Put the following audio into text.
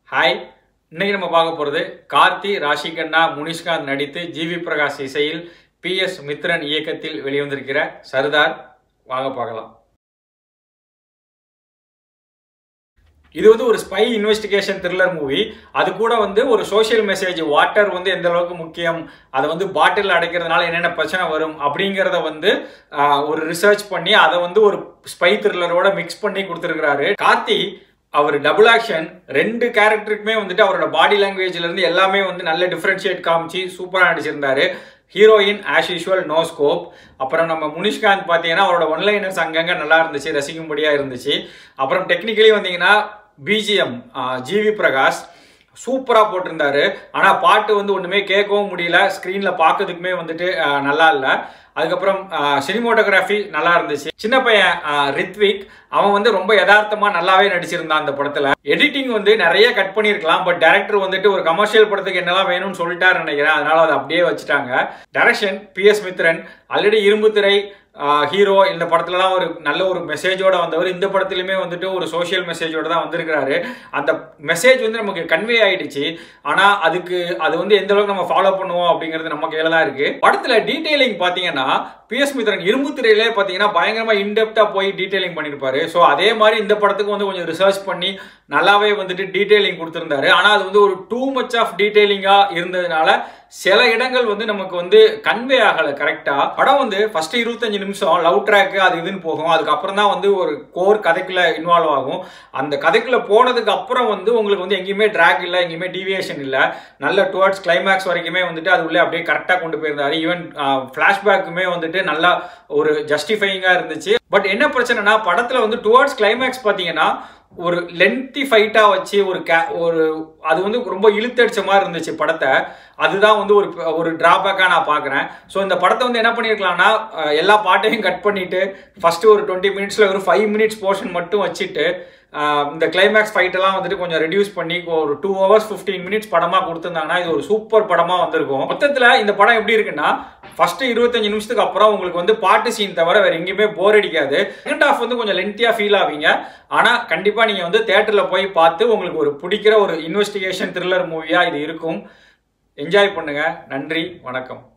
hi இன்னைக்கு நம்ம பார்க்க போகிறது கார்த்தி ராஷிகண்ணா முனிஷ்காந்த் நடித்து ஜிவி பிரகாஷ் இசையில் பி எஸ் மித்ரன் இயக்கத்தில் வெளிவந்திருக்கிற சர்தார் வாங்க பார்க்கலாம் இது வந்து ஒரு ஸ்பை இன்வெஸ்டிகேஷன் த்ரில்லர் மூவி அது கூட வந்து ஒரு சோஷியல் மெசேஜ் வாட்டர் வந்து எந்த அளவுக்கு முக்கியம் அதை வந்து பாட்டில் அடைக்கிறதுனால என்னென்ன பிரச்சனை வரும் அப்படிங்கிறத வந்து ஆஹ், ஒரு ரிசர்ச் பண்ணி அதை வந்து ஒரு ஸ்பை த்ரில்லரோட மிக்ஸ் பண்ணி கொடுத்துருக்கிறாரு கார்த்தி அவர் டபுள் ஆக்ஷன் ரெண்டு கேரக்டருக்குமே வந்துட்டு அவரோட பாடி லாங்குவேஜ்ல இருந்து எல்லாமே வந்து நல்ல டிஃபரன்ஷியேட் காமிச்சு சூப்பரா நடிச்சிருந்தாரு heroine as usual no scope அப்புறம் நம்ம முனிஷ்காந்த் பார்த்தீங்கன்னா அவரோட ஒன்லைனர்ஸ் அங்கங்க நல்லா இருந்துச்சு ரசிக்கும்படியா இருந்துச்சு அப்புறம் டெக்னிக்கலி வந்தீங்கன்னா பிஜிஎம் ஜிவி பிரகாஷ் சூப்பராக போட்டிருந்தாரு ஆனால் பாட்டு வந்து ஒன்றுமே கேட்கவும் முடியல ஸ்க்ரீனில் பார்க்கறதுக்குமே வந்துட்டு ஆஹ், நல்லா இல்லை அதுக்கப்புறம் சினிமோட்டோகிராஃபி நல்லா இருந்துச்சு சின்ன பையன் ஆஹ், ரித்விக் அவன் வந்து ரொம்ப யதார்த்தமா நல்லாவே நடிச்சிருந்தான் அந்த படத்துல எடிட்டிங் வந்து நிறைய கட் பண்ணியிருக்கலாம் பட் டேரக்டர் வந்துட்டு ஒரு கமர்ஷியல் படத்துக்கு என்னெல்லாம் வேணும்னு சொல்லிட்டாரு நினைக்கிறேன் அதனால அதை அப்படியே வச்சுட்டாங்க direction P S Mithran already Irumbu Thirai hero இந்த படத்துலலாம் ஒரு நல்ல ஒரு மெசேஜோட வந்தவர் இந்த படத்துலையுமே வந்துட்டு ஒரு சோஷியல் மெசேஜோட தான் வந்திருக்கிறாரு அந்த மெசேஜ் வந்து நமக்கு கன்வே ஆயிடுச்சு ஆனா அதுக்கு அது வந்து எந்த அளவுக்கு நம்ம ஃபாலோ பண்ணுவோம் அப்படிங்கிறது நம்ம கையில தான் இருக்கு படத்துல டீடைலிங் பாத்தீங்கன்னா பி எஸ் மித்ரன் இரும்பு திரையிலே பாத்தீங்கன்னா பயங்கரமா இன்டெப்டா போய் டீடைலிங் பண்ணிருப்பாரு ஸோ அதே மாதிரி இந்த படத்துக்கு வந்து கொஞ்சம் ரிசர்ச் பண்ணி நல்லாவே வந்துட்டு டீடைலிங் கொடுத்திருந்தாரு ஆனா அது வந்து ஒரு டூ மச் ஆஃப் டீடைலிங்கா இருந்ததுனால சில இடங்கள் வந்து நமக்கு வந்து கன்வே ஆகல கரெக்டா படம் வந்து ஃபர்ஸ்ட் இருபத்தஞ்சு நிமிஷம் லவ் ட்ராக் அது இதுன்னு போகும் அதுக்கப்புறம் தான் வந்து ஒரு கோர் கதைக்குள்ள இன்வால்வ் ஆகும் அந்த கதைக்குள்ள போனதுக்கு அப்புறம் வந்து உங்களுக்கு வந்து எங்கேயுமே ட்ராக் இல்லை எங்கேயுமே டீவியேஷன் இல்லை நல்ல டுவர்ட்ஸ் கிளைமேக்ஸ் வரைக்குமே வந்துட்டு அது உள்ளே அப்படியே கரெக்டாக கொண்டு போயிருந்தாரு ஈவன் ஃப்ளாஷ்பேக்குமே வந்துட்டு நல்லா ஒரு ஜஸ்டிஃபையிங்காக இருந்துச்சு பட் என்ன பிரச்சனைனா படத்தில் வந்து டுவர்ட்ஸ் கிளைமேக்ஸ் பார்த்தீங்கன்னா ஒரு லென்த்தி ஃபைட்டாக வச்சு ஒரு கே ஒரு அது வந்து ரொம்ப இழுத்தடிச்ச மாதிரி இருந்துச்சு படத்தை அதுதான் வந்து ஒரு ஒரு டிராபேக்காக நான் பார்க்குறேன் ஸோ இந்த படத்தை வந்து என்ன பண்ணியிருக்கலாம்னா அஹ், எல்லா பாட்டையும் கட் பண்ணிட்டு ஃபர்ஸ்ட் ஒரு டுவெண்ட்டி மினிட்ஸில் ஒரு ஃபைவ் மினிட்ஸ் போர்ஷன் மட்டும் வச்சுட்டு ஆஹ் இந்த கிளைமேக்ஸ் ஃபைட் எல்லாம் வந்துட்டு கொஞ்சம் ரெடியூஸ் பண்ணி ஒரு டூ ஹவர்ஸ் 15 மினிட்ஸ் படமா கொடுத்துருந்தாங்கன்னா இது ஒரு சூப்பர் படமா வந்திருக்கும் மொத்தத்துல இந்த படம் எப்படி இருக்குன்னா ஃபர்ஸ்ட் இருபத்தஞ்சு நிமிஷத்துக்கு அப்புறம் உங்களுக்கு வந்து பாட்டு சீன் தவிர வேற எங்கேயுமே போர் அடிக்காது செகண்ட் ஹாஃப் வந்து கொஞ்சம் லென்த்தியா ஃபீல் ஆவீங்க ஆனா கண்டிப்பா நீங்க வந்து தேட்டர்ல போய் பார்த்து உங்களுக்கு ஒரு பிடிக்கிற ஒரு இன்வெஸ்டிகேஷன் த்ரில்லர் மூவியா இது இருக்கும் என்ஜாய் பண்ணுங்க நன்றி வணக்கம்